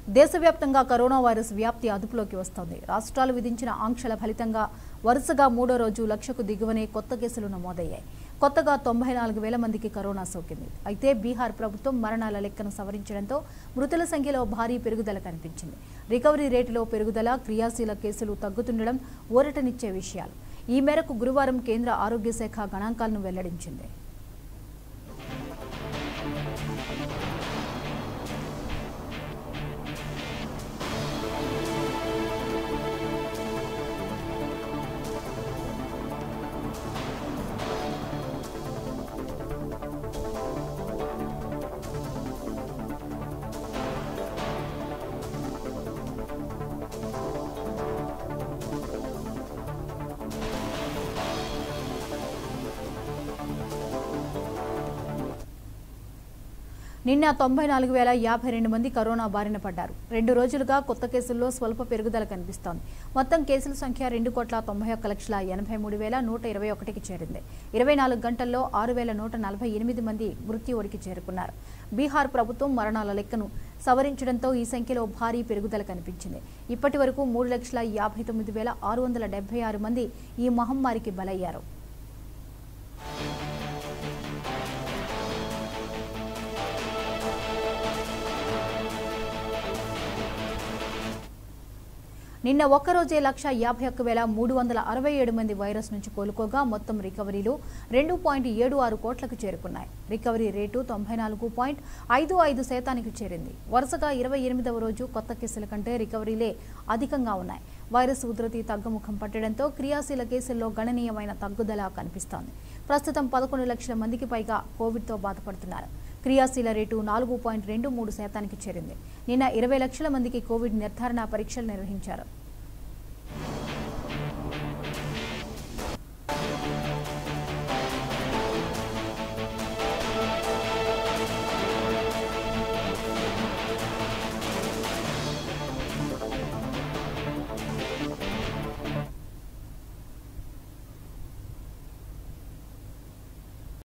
దేశవ్యాప్తంగా corona virus వ్యాప్తి అదుపులోకి వస్తోంది రాష్ట్రాలు విధించిన ఆంక్షల ఫలితంగా వరుసగా మూడో రోజు లక్షకు దిగువనే కొత్త కేసులు నమోదయ్యాయి కొత్తగా తొంభై నాలుగు వేల మందికి కరోనా సోకింది అయితే బీహార్ ప్రభుత్వం మరణాల లెక్కను సవరించడంతో మృతుల సంఖ్యలో భారీ పెరుగుదల కనిపించింది రికవరీ రేటులో పెరుగుదల క్రియాశీల కేసులు తగ్గుతుండడం ఊరటనిచ్చే విషయాలు ఈ మేరకు గురువారం కేంద్ర ఆరోగ్య శాఖ గణాంకాలను వెల్లడించింది నిన్న తొంభై నాలుగు వేల యాభై రెండు మంది కరోనా బారిన పడ్డారు రెండు రోజులుగా కొత్త కేసుల్లో స్వల్ప పెరుగుదల కనిపిస్తోంది మొత్తం కేసుల సంఖ్య రెండు కోట్ల తొంభై ఒక్క లక్షల ఎనభై మూడు వేల నూట ఇరవై ఒకటికి చేరింది ఇరవై నాలుగు గంటల్లో ఆరు వేల నూట నలభై ఎనిమిది మంది మృత్యువుడికి చేరుకున్నారు బీహార్ ప్రభుత్వం మరణాల లెక్కను సవరించడంతో ఈ సంఖ్యలో భారీ పెరుగుదల కనిపించింది ఇప్పటి వరకు మూడు లక్షల యాభై తొమ్మిది వేల ఆరు వందల డెబ్బై ఆరు మంది ఈ మహమ్మారికి బలయ్యారు నిన్న ఒక్కరోజే లక్ష యాభై ఒక్క వేల మూడు వందల అరవై ఏడు మంది వైరస్ నుంచి కోలుకోగా మొత్తం రికవరీలు రెండు పాయింట్ ఏడు ఆరు కోట్లకు చేరుకున్నాయి రికవరీ రేటు తొంభై నాలుగు పాయింట్ ఐదు ఐదు శాతానికి చేరింది వరుసగా ఇరవై ఎనిమిదవ రోజు కొత్త కేసుల కంటే రికవరీలే అధికంగా ఉన్నాయి వైరస్ ఉధృతి తగ్గుముఖం పట్టడంతో క్రియాశీల కేసుల్లో గణనీయమైన తగ్గుదల కనిపిస్తోంది ప్రస్తుతం పదకొండు లక్షల మందికి పైగా కోవిడ్తో బాధపడుతున్నారు క్రియాశీల రేటు నాలుగు పాయింట్ రెండు మూడు శాతానికి చేరింది నిన్న ఇరవై లక్షల మందికి కోవిడ్ నిర్ధారణ పరీక్షలు నిర్వహించారు